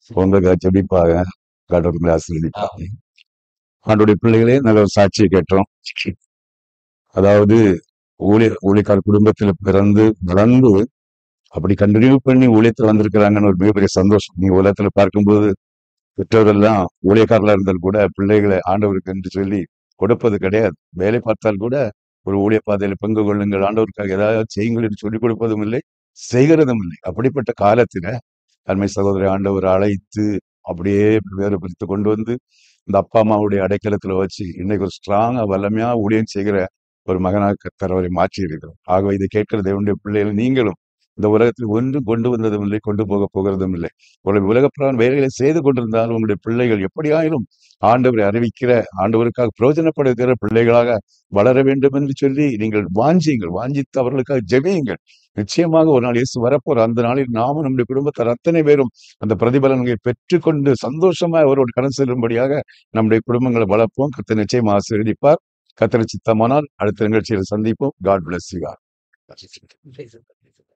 உங்க ஜெபிப்பாங்க கடவுள் ஆசீர்வதிப்பாங்க ஆண்டுடைய பிள்ளைகளே நல்ல ஒரு சாட்சியை கேட்டோம் அதாவது ஊழிய ஊழியக்கார குடும்பத்துல பிறந்து வளர்ந்து அப்படி கண்டினியூ பண்ணி ஊழியத்துல வந்திருக்கிறாங்கன்னு ஒரு மிகப்பெரிய சந்தோஷம் நீங்க உலகத்துல பார்க்கும்போது பெற்றோர்கள்லாம் ஊழியக்காரர்களா இருந்தால் கூட பிள்ளைகளை ஆண்டவருக்கு என்று சொல்லி கொடுப்பது கிடையாது வேலை பார்த்தால் கூட ஒரு ஊழிய பாதையில பங்கு கொள்ளுங்கள் ஆண்டவருக்காக ஏதாவது செய்யுங்கள் என்று சொல்லிக் கொடுப்பதும் இல்லை செய்கிறதும் இல்லை அப்படிப்பட்ட காலத்துல அருமை சகோதரி ஆண்டவர் அழைத்து அப்படியே வேறு பிரித்து கொண்டு வந்து இந்த அப்பா அம்மாவுடைய அடைக்கலத்துல வச்சு இன்னைக்கு ஒரு ஸ்ட்ராங்கா வல்லமையா ஊழியம் செய்கிற ஒரு மகனாக கர்த்தர் அவரை மாற்றி இருக்கிறோம் ஆகவே இதை கேட்கிற தேவனுடைய பிள்ளைகள் நீங்களும் இந்த உலகத்தில் ஒன்று கொண்டு வந்ததும் இல்லை கொண்டு போக போகிறதும் இல்லை உங்களுடைய உலகப்பிரான் வேலைகளை செய்து கொண்டிருந்தாலும் உங்களுடைய பிள்ளைகள் எப்படியாயிலும் ஆண்டவரை அறிவிக்கிற ஆண்டவருக்காக பிரயோஜனப்படுகிற பிள்ளைகளாக வளர வேண்டும் என்று சொல்லி நீங்கள் வாஞ்சியுங்கள் வாஞ்சித்து அவர்களுக்காக ஜெபியுங்கள் நிச்சயமாக ஒரு நாள் இயேசு வரப்போற அந்த நாளில் நாமும் நம்முடைய குடும்பத்தார் அத்தனை பேரும் அந்த பிரதிபலன்களை பெற்றுக்கொண்டு சந்தோஷமா அவரோடு கடன் செல்லும்படியாக நம்முடைய குடும்பங்களை வளர்ப்போம் கத்த நிச்சயம் ஆசீர்வதிப்பார் கத்தனை சித்தமானால் அடுத்த நிகழ்ச்சியில் சந்திப்போம் God bless you Praise the Lord.